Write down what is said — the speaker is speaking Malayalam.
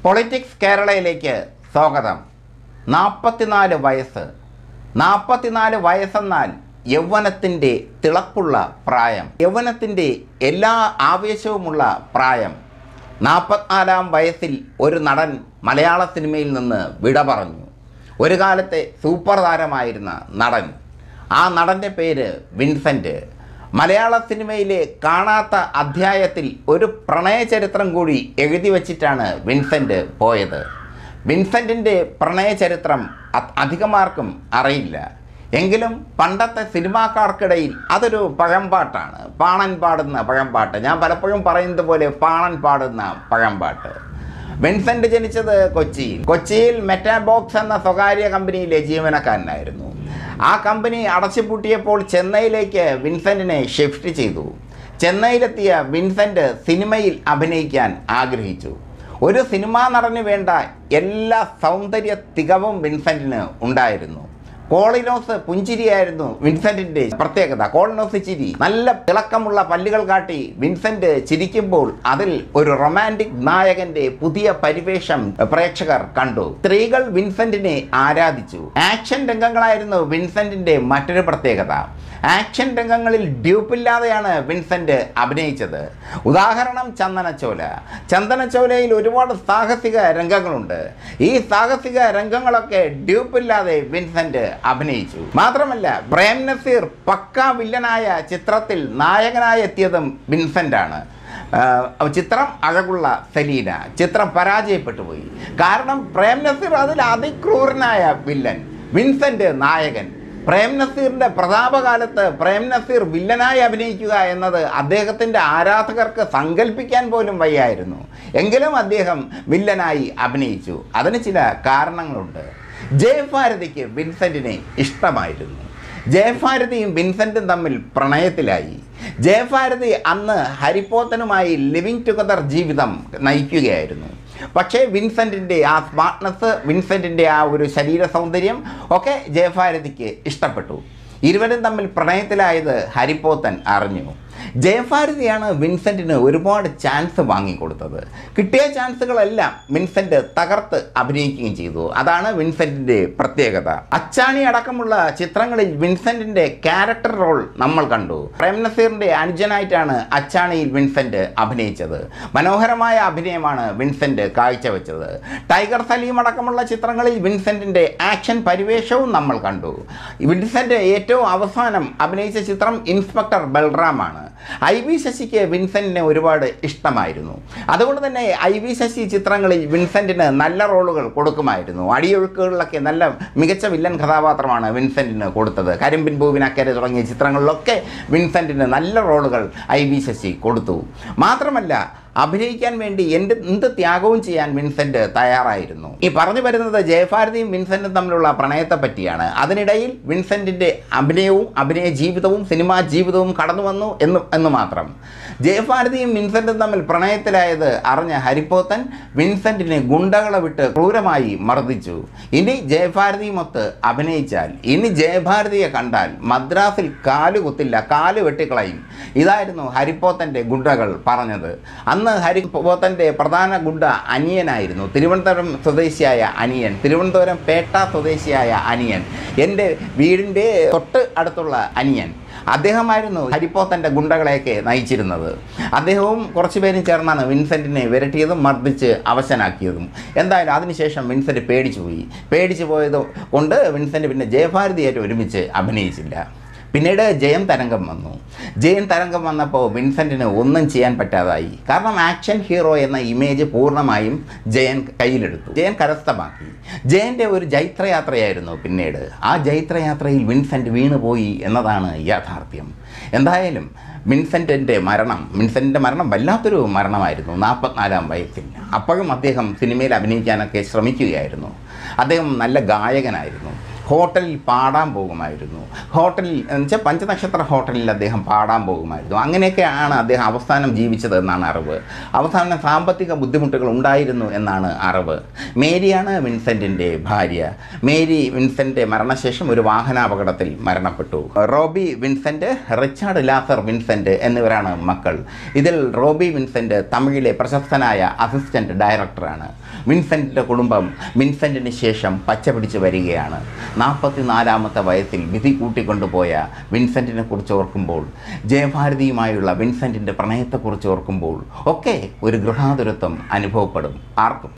പൊളിറ്റിക്സ് കേരളയിലേക്ക് സ്വാഗതം നാൽപ്പത്തിനാല് വയസ്സ് നാൽപ്പത്തിനാല് വയസ്സെന്നാൽ യൗവനത്തിൻ്റെ തിളക്കുള്ള പ്രായം യൗവനത്തിൻ്റെ എല്ലാ ആവേശവുമുള്ള പ്രായം നാൽപ്പത്തിനാലാം വയസ്സിൽ ഒരു നടൻ മലയാള സിനിമയിൽ നിന്ന് വിട പറഞ്ഞു ഒരു കാലത്തെ സൂപ്പർ താരമായിരുന്ന നടൻ ആ നടൻ്റെ പേര് വിൻസെൻ്റ് മലയാള സിനിമയിലെ കാണാത്ത അധ്യായത്തിൽ ഒരു പ്രണയ ചരിത്രം കൂടി എഴുതി വച്ചിട്ടാണ് വിൻസെൻ്റ് പോയത് വിൻസെൻറ്റിൻ്റെ പ്രണയ ചരിത്രം അ- അധികമാർക്കും അറിയില്ല എങ്കിലും പണ്ടത്തെ സിനിമാക്കാർക്കിടയിൽ അതൊരു പഴംപാട്ടാണ് പാണൻ പാടുന്ന പഴംപാട്ട് ഞാൻ പലപ്പോഴും പറയുന്നത് പോലെ പാണൻ പാടുന്ന പഴംപാട്ട് വിൻസെൻ്റ് ജനിച്ചത് കൊച്ചിയിൽ കൊച്ചിയിൽ മെറ്റാബോക്സ് എന്ന സ്വകാര്യ കമ്പനിയിലെ ജീവനക്കാരനായിരുന്നു ആ കമ്പനി അടച്ചുപൂട്ടിയപ്പോൾ ചെന്നൈയിലേക്ക് വിൻസെൻറ്റിനെ ഷിഫ്റ്റ് ചെയ്തു ചെന്നൈയിലെത്തിയ വിൻസെൻ്റ് സിനിമയിൽ അഭിനയിക്കാൻ ആഗ്രഹിച്ചു ഒരു സിനിമാ നടന് വേണ്ട എല്ലാ സൗന്ദര്യ തികവും വിൻസെൻറ്റിന് ഉണ്ടായിരുന്നു കോളിനോസ് പുഞ്ചിരിയായിരുന്നു വിൻസെന്റിന്റെ പ്രത്യേകത കോളിനോസ് ചിരി നല്ല തിളക്കമുള്ള പല്ലുകൾ കാട്ടി വിൻസെന്റ് ചിരിക്കുമ്പോൾ അതിൽ ഒരു റൊമാൻറ്റിക് നായകന്റെ പുതിയ പരിവേഷം പ്രേക്ഷകർ കണ്ടു സ്ത്രീകൾ വിൻസെന്റിനെ ആരാധിച്ചു ആക്ഷൻ രംഗങ്ങളായിരുന്നു വിൻസെന്റിന്റെ മറ്റൊരു പ്രത്യേകത ആക്ഷൻ രംഗങ്ങളിൽ ഡ്യൂപ്പില്ലാതെയാണ് വിൻസെന്റ് അഭിനയിച്ചത് ഉദാഹരണം ചന്ദനച്ചോല ചന്ദനച്ചോലയിൽ ഒരുപാട് സാഹസിക രംഗങ്ങളുണ്ട് ഈ സാഹസിക രംഗങ്ങളൊക്കെ ഡ്യൂപ്പില്ലാതെ വിൻസെന്റ് അഭിനയിച്ചു മാത്രമല്ല പ്രേം നസീർ പക്ക വില്ലനായ ചിത്രത്തിൽ നായകനായി എത്തിയതും വിൻസെന്റ് ആണ് ആഹ് ചിത്രം അഴകുള്ള സലീന ചിത്രം പരാജയപ്പെട്ടു പോയി കാരണം പ്രേം നസീർ അതിൽ അതിക്രൂരനായ വില്ലൻ വിൻസെന്റ് നായകൻ പ്രേം നസീറിന്റെ പ്രതാപകാലത്ത് പ്രേം നസീർ വില്ലനായി അഭിനയിക്കുക എന്നത് അദ്ദേഹത്തിൻ്റെ ആരാധകർക്ക് സങ്കല്പിക്കാൻ പോലും വയ്യായിരുന്നു എങ്കിലും അദ്ദേഹം വില്ലനായി അഭിനയിച്ചു അതിന് ചില കാരണങ്ങളുണ്ട് ജയഭാരതിക്ക് വിൻസെന്റിനെ ഇഷ്ടമായിരുന്നു ജയഭാരതിയും വിൻസെന്റും തമ്മിൽ പ്രണയത്തിലായി ജയഭാരതി അന്ന് ഹരിപ്പോത്തനുമായി ലിവിങ് ടുഗദർ ജീവിതം നയിക്കുകയായിരുന്നു പക്ഷേ വിൻസെൻറ്റിൻ്റെ ആ സ്മാർട്ട്നെസ് വിൻസെൻറ്റിൻ്റെ ആ ഒരു ശരീര സൗന്ദര്യം ഒക്കെ ജയഭാരതിക്ക് ഇഷ്ടപ്പെട്ടു ഇരുവരും തമ്മിൽ പ്രണയത്തിലായത് ഹരിപ്പോത്തൻ അറിഞ്ഞു ജയഭാരതിയാണ് വിൻസെൻറ്റിന് ഒരുപാട് ചാൻസ് വാങ്ങിക്കൊടുത്തത് കിട്ടിയ ചാൻസുകളെല്ലാം വിൻസെൻറ്റ് തകർത്ത് അഭിനയിക്കുകയും ചെയ്തു അതാണ് വിൻസെൻറ്റിൻ്റെ പ്രത്യേകത അച്ചാണി അടക്കമുള്ള ചിത്രങ്ങളിൽ വിൻസെൻറ്റിൻ്റെ ക്യാരക്ടർ റോൾ നമ്മൾ കണ്ടു പ്രേം നസീറിൻ്റെ അനുജനായിട്ടാണ് അച്ചാണിയിൽ വിൻസെൻറ്റ് അഭിനയിച്ചത് മനോഹരമായ അഭിനയമാണ് വിൻസെൻറ്റ് കാഴ്ചവെച്ചത് ടൈഗർ സലീം അടക്കമുള്ള ചിത്രങ്ങളിൽ വിൻസെൻറ്റിൻ്റെ ആക്ഷൻ പരിവേഷവും നമ്മൾ കണ്ടു വിൻസെൻറ്റ് ഏറ്റവും അവസാനം അഭിനയിച്ച ചിത്രം ഇൻസ്പെക്ടർ ബൽറാമാണ് ഐ വി ശശിക്ക് വിൻസെൻറ്റിനെ ഒരുപാട് ഇഷ്ടമായിരുന്നു അതുകൊണ്ട് തന്നെ ഐ വി ശശി ചിത്രങ്ങളിൽ വിൻസെൻറ്റിന് നല്ല റോളുകൾ കൊടുക്കുമായിരുന്നു അടിയൊഴുക്കുകളിലൊക്കെ നല്ല മികച്ച വില്ലൻ കഥാപാത്രമാണ് വിൻസെൻറ്റിന് കൊടുത്തത് കരിമ്പിൻ പൂവിനക്കരെ തുടങ്ങിയ ചിത്രങ്ങളിലൊക്കെ വിൻസെൻറ്റിന് നല്ല റോളുകൾ ഐ വി ശശി കൊടുത്തു മാത്രമല്ല അഭിനയിക്കാൻ വേണ്ടി എൻ്റെ എന്ത് ത്യാഗവും ചെയ്യാൻ വിൻസെൻ്റ് തയ്യാറായിരുന്നു ഈ പറഞ്ഞു വരുന്നത് ജയഭാരതിയും വിൻസെൻറ്റും തമ്മിലുള്ള പ്രണയത്തെ പറ്റിയാണ് അതിനിടയിൽ വിൻസെൻറ്റിൻ്റെ അഭിനയവും അഭിനയ ജീവിതവും സിനിമാ ജീവിതവും കടന്നു വന്നു എന്ന് എന്ന് മാത്രം ജയഭാരതിയും വിൻസെൻറ്റും തമ്മിൽ പ്രണയത്തിലായത് അറിഞ്ഞ ഹരിപ്പോത്തൻ വിൻസെൻറ്റിനെ ഗുണ്ടകളെ വിട്ട് ക്രൂരമായി മർദ്ദിച്ചു ഇനി ജയഭാരതിയുമൊത്ത് അഭിനയിച്ചാൽ ഇനി ജയഭാരതിയെ കണ്ടാൽ മദ്രാസിൽ കാല് കുത്തില്ല കാല് വെട്ടിക്കളയും ഇതായിരുന്നു ഹരിപ്പോത്തൻ്റെ ഗുണ്ടകൾ പറഞ്ഞത് അന്ന് ഹരിപ്പോത്തൻ്റെ പ്രധാന ഗുണ്ട അനിയനായിരുന്നു തിരുവനന്തപുരം സ്വദേശിയായ അനിയൻ തിരുവനന്തപുരം പേട്ട സ്വദേശിയായ അനിയൻ എൻ്റെ വീടിൻ്റെ തൊട്ട് അടുത്തുള്ള അനിയൻ അദ്ദേഹമായിരുന്നു ഹരിപ്പോത്തൻ്റെ ഗുണ്ടകളെയൊക്കെ നയിച്ചിരുന്നത് അദ്ദേഹവും കുറച്ച് പേരും ചേർന്നാണ് വിൻസെൻറ്റിനെ വിരട്ടിയതും മർദ്ദിച്ച് അവശനാക്കിയതും എന്തായാലും അതിനുശേഷം വിൻസെൻറ്റ് പേടിച്ചു പോയി പേടിച്ചു പോയത് കൊണ്ട് വിൻസെൻറ്റ് പിന്നെ ജയഭാരതിയായിട്ട് ഒരുമിച്ച് അഭിനയിച്ചില്ല പിന്നീട് ജയം തരംഗം വന്നു ജയം തരംഗം വന്നപ്പോൾ വിൻസെൻറ്റിന് ഒന്നും ചെയ്യാൻ പറ്റാതായി കാരണം ആക്ഷൻ ഹീറോ എന്ന ഇമേജ് പൂർണ്ണമായും ജയൻ കയ്യിലെടുത്തു ജയൻ കരസ്ഥമാക്കി ജയൻ്റെ ഒരു ജൈത്രയാത്രയായിരുന്നു പിന്നീട് ആ ജൈത്രയാത്രയിൽ വിൻസെൻറ്റ് വീണുപോയി എന്നതാണ് യാഥാർത്ഥ്യം എന്തായാലും വിൻസെൻറ്റിൻ്റെ മരണം വിൻസെൻറ്റിൻ്റെ മരണം വല്ലാത്തൊരു മരണമായിരുന്നു നാൽപ്പത്തിനാലാം വയസ്സിൽ അപ്പോഴും അദ്ദേഹം സിനിമയിൽ അഭിനയിക്കാനൊക്കെ ശ്രമിക്കുകയായിരുന്നു അദ്ദേഹം നല്ല ഗായകനായിരുന്നു ഹോട്ടലിൽ പാടാൻ പോകുമായിരുന്നു ഹോട്ടലിൽ എന്നുവെച്ചാൽ പഞ്ചനക്ഷത്ര ഹോട്ടലിൽ അദ്ദേഹം പാടാൻ പോകുമായിരുന്നു അങ്ങനെയൊക്കെയാണ് അദ്ദേഹം അവസാനം ജീവിച്ചത് എന്നാണ് അറിവ് അവസാനം സാമ്പത്തിക ബുദ്ധിമുട്ടുകൾ ഉണ്ടായിരുന്നു എന്നാണ് അറിവ് മേരിയാണ് വിൻസെൻറ്റിൻ്റെ ഭാര്യ മേരി വിൻസെൻ്റ് മരണശേഷം ഒരു വാഹനാപകടത്തിൽ മരണപ്പെട്ടു Robbie Vincent Richard Lazar Vincent എന്നിവരാണ് മക്കൾ ഇതിൽ റോബി വിൻസെൻ്റ് തമിഴിലെ പ്രശസ്തനായ അസിസ്റ്റൻ്റ് ഡയറക്ടറാണ് വിൻസെൻറ്റിൻ്റെ കുടുംബം വിൻസെൻറ്റിന് ശേഷം പച്ച പിടിച്ച് വരികയാണ് നാൽപ്പത്തിനാലാമത്തെ വയസ്സിൽ വിധി കൂട്ടിക്കൊണ്ടുപോയ വിൻസെൻറ്റിനെ കുറിച്ച് ഓർക്കുമ്പോൾ ജയഭാരതിയുമായുള്ള വിൻസെൻറ്റിൻ്റെ പ്രണയത്തെക്കുറിച്ച് ഓർക്കുമ്പോൾ ഒക്കെ ഒരു ഗൃഹാതുരത്വം അനുഭവപ്പെടും ആർക്കും